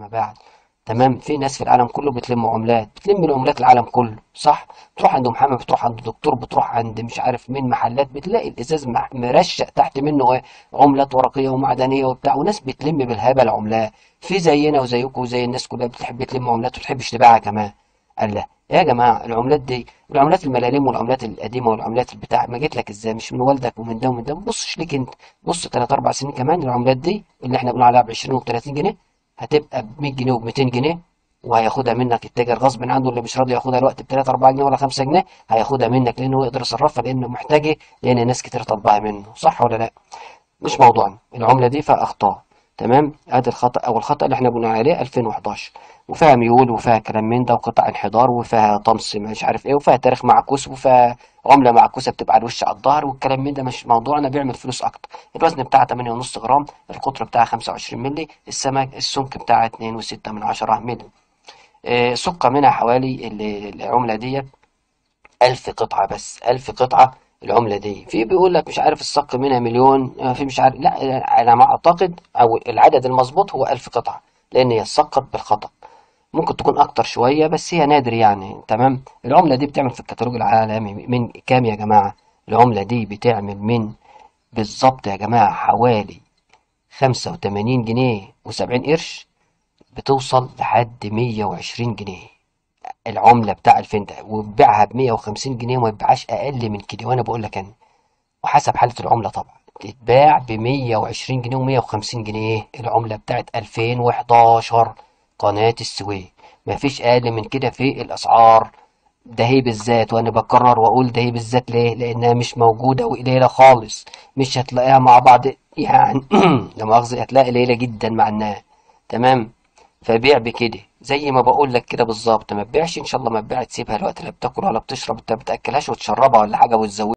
فيما بعد تمام في ناس في العالم كله بتلم عملات بتلم العملات العالم كله صح بتروح عند محامي بتروح عند دكتور بتروح عند مش عارف مين محلات بتلاقي الازاز مع- مرشق تحت منه ايه عملات ورقيه ومعدنيه وبتاع وناس بتلم بالهبل عملات في زينا وزيكم وزي الناس كلها بتحب تلم عملات وتحبش تبيعها كمان قال لا يا جماعه العملات دي العملات الملاليم والعملات القديمه والعملات البتاع ما جت لك ازاي مش من والدك ومن ده ومن ده ما تبصش ليك انت بص 3 4 سنين كمان العملات دي اللي احنا بنقول عليها ب 20 وب 30 جنيه هتبقى ب 100 جنيه وب 200 جنيه وهياخدها منك التاجر غصب عنه اللي مش راضي ياخدها الوقت ب 3 4 جنيه ولا 5 جنيه هياخدها منك لانه هو يقدر يصرفها لانه محتاجه لان ناس كتير طالباها منه صح ولا لا مش موضوعنا العملة دي فيها أخطاء تمام ادي الخطأ أو الخطأ اللي احنا بنقول عليه 2011 وفيها ميول وفيها كلام من ده وقطع انحدار وفيها طمس مش عارف ايه وفيها تاريخ معكوس وفيها عملة معكوسة بتبقى على الوش على الظهر والكلام من ده مش موضوعنا بيعمل فلوس أكتر الوزن بتاعها 8.5 جرام القطر بتاعها 25 مللي السمك السمك بتاعها 2.6 من 10 مللي آه، سقة منها حوالي ال- العملة ديت ألف قطعة بس ألف قطعة العملة دي في بيقول لك مش عارف الصك منها مليون آه، في مش عارف لا أنا ما أعتقد أو العدد المظبوط هو ألف قطعة لأن هي اتسقط بالخطأ ممكن تكون أكتر شوية بس هي نادر يعني تمام العملة دي بتعمل في الكتالوج العالمي من كام يا جماعة العملة دي بتعمل من بالظبط يا جماعة حوالي خمسة وتمانين جنيه وسبعين قرش بتوصل لحد مية وعشرين جنيه العملة بتاع الفين ده وتبيعها بمية وخمسين جنيه وما يبيعهاش أقل من كده وأنا بقول لك أنا وحسب حالة العملة طبعا تتباع بمية وعشرين جنيه ومية وخمسين جنيه العملة بتاعت ألفين وحداشر قناة السويس مفيش أقل من كده في الأسعار ده هي بالذات وأنا بكرر وأقول ده هي بالذات ليه؟ لأنها مش موجودة وقليلة خالص مش هتلاقيها مع بعض يعني لا مؤاخذة هتلاقي قليلة جدا مع الناس تمام فبيع بكده زي ما بقول لك كده بالظبط ما تبيعش ان شاء الله ما تبيع تسيبها الوقت لا بتاكل ولا بتشرب انت ما بتاكلهاش وتشربها ولا حاجه وتزودها